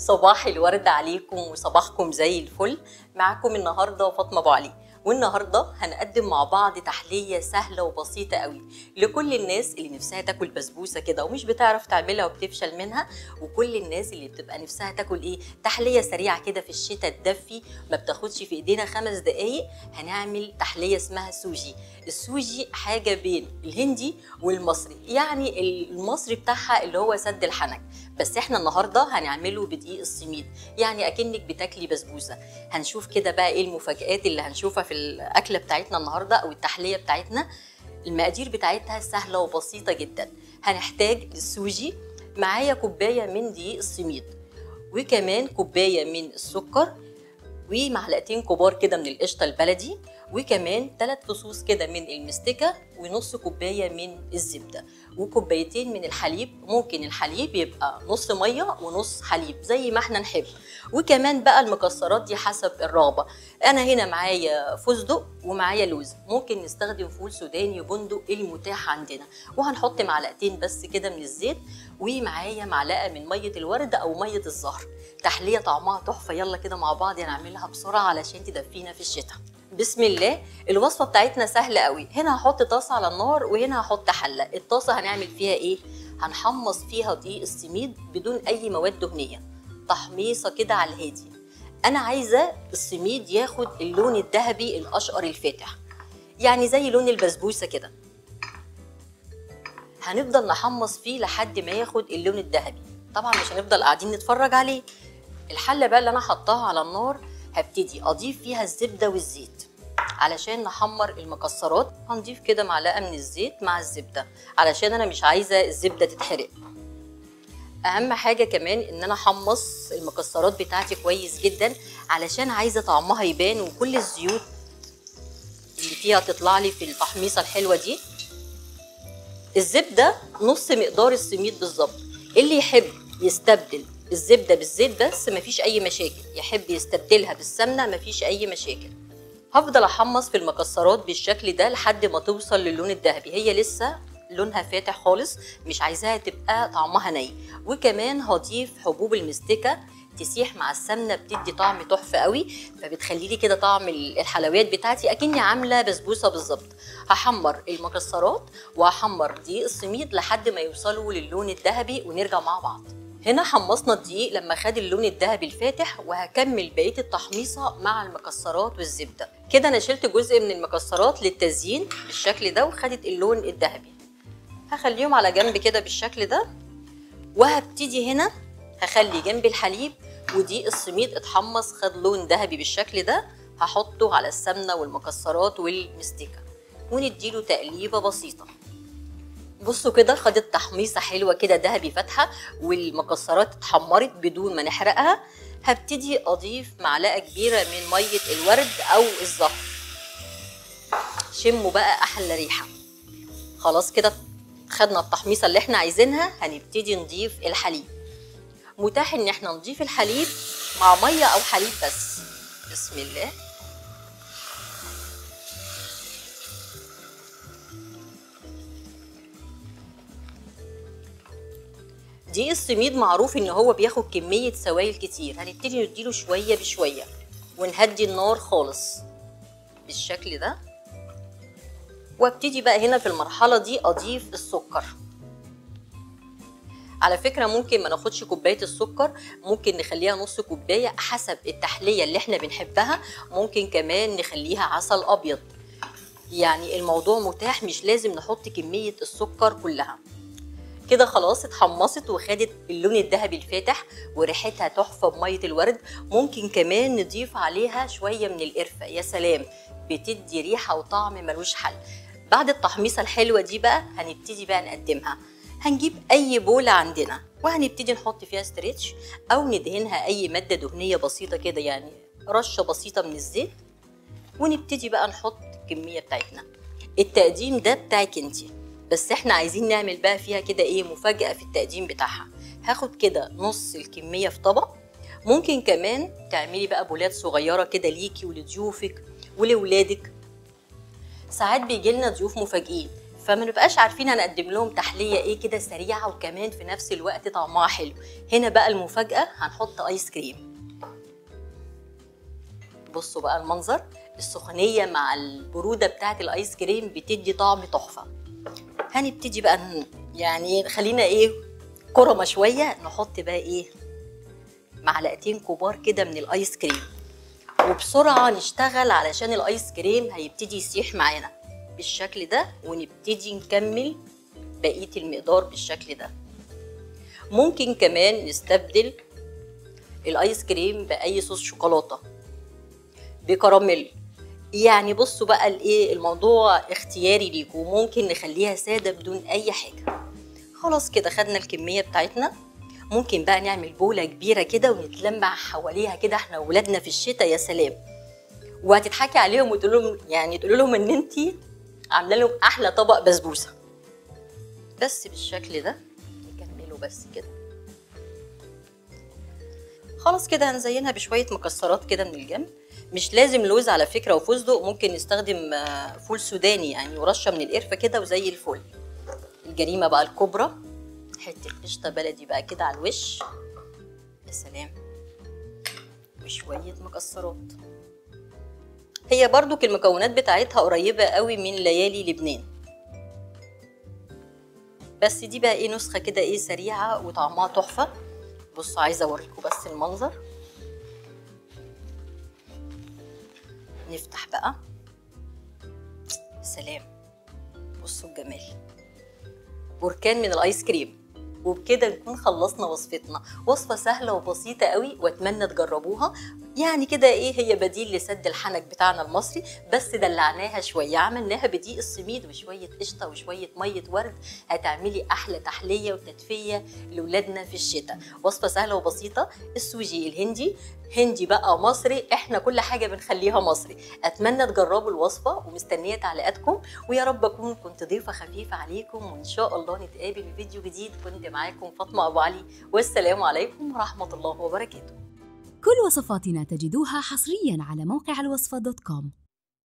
صباح الورد عليكم وصباحكم زي الفل معاكم النهارده فاطمه ابو علي والنهارده هنقدم مع بعض تحليه سهله وبسيطه قوي لكل الناس اللي نفسها تاكل بسبوسه كده ومش بتعرف تعملها وبتفشل منها وكل الناس اللي بتبقى نفسها تاكل ايه تحليه سريعه كده في الشتاء تدفي ما بتاخدش في ايدينا خمس دقايق هنعمل تحليه اسمها سوجي السوجي حاجه بين الهندي والمصري يعني المصري بتاعها اللي هو سد الحنك بس احنا النهارده هنعمله بدقيق السميد يعني اكنك بتاكلي بسبوسه هنشوف كده بقى ايه المفاجآت اللي هنشوفها في الاكله بتاعتنا النهارده او التحليه بتاعتنا المقادير بتاعتها سهله وبسيطه جدا هنحتاج السوجي معايا كوبايه من دقيق السميد وكمان كوبايه من السكر ومعلقتين كبار كده من القشطه البلدي وكمان ثلاث فصوص كده من المستكه ونص كوبايه من الزبده وكوبايتين من الحليب ممكن الحليب يبقى نص ميه ونص حليب زي ما احنا نحب وكمان بقى المكسرات دي حسب الرغبه انا هنا معايا فستق ومعايا لوز ممكن نستخدم فول سوداني بندق المتاح عندنا وهنحط معلقتين بس كده من الزيت ومعايا معلقه من ميه الورد او ميه الزهر تحليه طعمها تحفه يلا كده مع بعض نعملها بسرعه علشان تدفينا في الشتاء بسم الله الوصفه بتاعتنا سهله قوي هنا هحط طاسه على النار وهنا هحط حله الطاسه هنعمل فيها ايه هنحمص فيها دقيق السميد بدون اي مواد دهنيه تحميصه كده على الهادي انا عايزه السميد ياخد اللون الذهبي الاشقر الفاتح يعني زي لون البسبوسه كده هنفضل نحمص فيه لحد ما ياخد اللون الذهبي طبعا مش هنفضل قاعدين نتفرج عليه الحله بقى اللي انا حطاها على النار هبتدي اضيف فيها الزبده والزيت علشان نحمر المكسرات هنضيف كده معلقه من الزيت مع الزبده علشان انا مش عايزه الزبده تتحرق اهم حاجه كمان ان انا احمص المكسرات بتاعتي كويس جدا علشان عايزه طعمها يبان وكل الزيوت اللي فيها تطلع لي في التحميصه الحلوه دي الزبده نص مقدار السميد بالظبط اللي يحب يستبدل الزبده بالزيت بس مفيش اي مشاكل يحب يستبدلها بالسمنه مفيش اي مشاكل هفضل احمص في المكسرات بالشكل ده لحد ما توصل للون الذهبي هي لسه لونها فاتح خالص مش عايزاها تبقى طعمها ني وكمان هضيف حبوب المستكه تسيح مع السمنه بتدي طعم تحفه قوي فبتخلي لي كده طعم الحلويات بتاعتي اكني عامله بسبوسه بالظبط هحمر المكسرات وهحمر دقيق السميد لحد ما يوصلوا للون الذهبي ونرجع مع بعض هنا حمصنا الدقيق لما خد اللون الذهبي الفاتح وهكمل بقيه التحميصه مع المكسرات والزبده كده انا شلت جزء من المكسرات للتزيين بالشكل ده وخدت اللون الذهبي هخليهم على جنب كده بالشكل ده وهبتدي هنا هخلي جنب الحليب ودقيق السميد اتحمص خد لون ذهبي بالشكل ده هحطه على السمنه والمكسرات والمستكه ونديله تقليبه بسيطه بصوا كده خدت تحميصه حلوه كده ذهبي فاتحه والمكسرات اتحمرت بدون ما نحرقها هبتدي اضيف معلقه كبيره من ميه الورد او الزهر شموا بقى احلى ريحه خلاص كده خدنا التحميصه اللي احنا عايزينها هنبتدي نضيف الحليب متاح ان احنا نضيف الحليب مع ميه او حليب بس بسم الله دقيق السميد معروف ان هو بياخد كميه سوائل كتير هنبتدي نديله شويه بشويه ونهدي النار خالص بالشكل ده وابتدي بقى هنا في المرحله دي اضيف السكر على فكره ممكن ما ناخدش كوبايه السكر ممكن نخليها نص كوبايه حسب التحليه اللي احنا بنحبها ممكن كمان نخليها عسل ابيض يعني الموضوع متاح مش لازم نحط كميه السكر كلها كده خلاص اتحمصت وخدت اللون الذهبي الفاتح وريحتها تحفه بميه الورد ممكن كمان نضيف عليها شويه من القرفه يا سلام بتدي ريحه وطعم ملوش حل بعد التحميصه الحلوه دي بقى هنبتدي بقى نقدمها هنجيب اي بولة عندنا وهنبتدي نحط فيها ستريتش او ندهنها اي ماده دهنيه بسيطه كده يعني رشه بسيطه من الزيت ونبتدي بقى نحط الكميه بتاعتنا التقديم ده بتاعك انتي بس احنا عايزين نعمل بقى فيها كده ايه مفاجأة في التقديم بتاعها هاخد كده نص الكمية في طبق ممكن كمان تعملي بقى بولات صغيرة كده ليكي ولضيوفك ولولادك ساعات بيجي لنا ضيوف مفاجئين فما نبقاش عارفين هنقدم لهم تحليه ايه كده سريعه وكمان في نفس الوقت طعمها حلو هنا بقى المفاجاه هنحط ايس كريم بصوا بقى المنظر السخونيه مع البروده بتاعه الايس كريم بتدي طعم تحفه هنبتدي بقى ن- يعني خلينا ايه كرمه شويه نحط بقى ايه معلقتين كبار كده من الايس كريم وبسرعه نشتغل علشان الايس كريم هيبتدي يسيح معانا بالشكل ده ونبتدي نكمل بقيه المقدار بالشكل ده ممكن كمان نستبدل الايس كريم باي صوص شوكولاته بكراميل يعني بصوا بقى الايه الموضوع اختياري ليكم ممكن نخليها ساده بدون اي حاجه خلاص كده خدنا الكميه بتاعتنا ممكن بقى نعمل بوله كبيره كده ونتلمع حواليها كده احنا واولادنا في الشتاء يا سلام وهتضحكي عليهم وتقول لهم يعني تقول لهم ان انت عامله لهم احلى طبق بسبوسه بس بالشكل ده نكمله بس كده خلاص كده هنزينها بشويه مكسرات كده من الجنب مش لازم لوز على فكره وفستق ممكن نستخدم آه، فول سوداني يعني ورشه من القرفه كده وزي الفل الجريمه بقى الكبرى حته قشطه بلدي بقى كده على الوش يا سلام وشويه مكسرات هي برضو المكونات بتاعتها قريبه قوي من ليالي لبنان بس دي بقى ايه نسخه كده ايه سريعه وطعمها تحفه بصوا عايزه اوريكم بس المنظر نفتح بقى سلام بصوا الجمال بركان من الايس كريم وبكده نكون خلصنا وصفتنا وصفة سهلة وبسيطة قوي واتمنى تجربوها يعني كده ايه هي بديل لسد الحنك بتاعنا المصري بس دلعناها شوية عملناها بدقيق السميد وشوية قشطة وشوية مية ورد هتعملي احلى تحلية وتدفية لولادنا في الشتاء وصفة سهلة وبسيطة السوجي الهندي هندي بقى مصري احنا كل حاجة بنخليها مصري اتمنى تجربوا الوصفة ومستنية تعليقاتكم ويا رب اكون كنت ضيفة خفيفة عليكم وان شاء الله نتقابل في فيديو جديد كنت معاكم فاطمة ابو علي والسلام عليكم ورحمة الله وبركاته كل وصفاتنا تجدوها حصريا على موقع الوصفة دوت كوم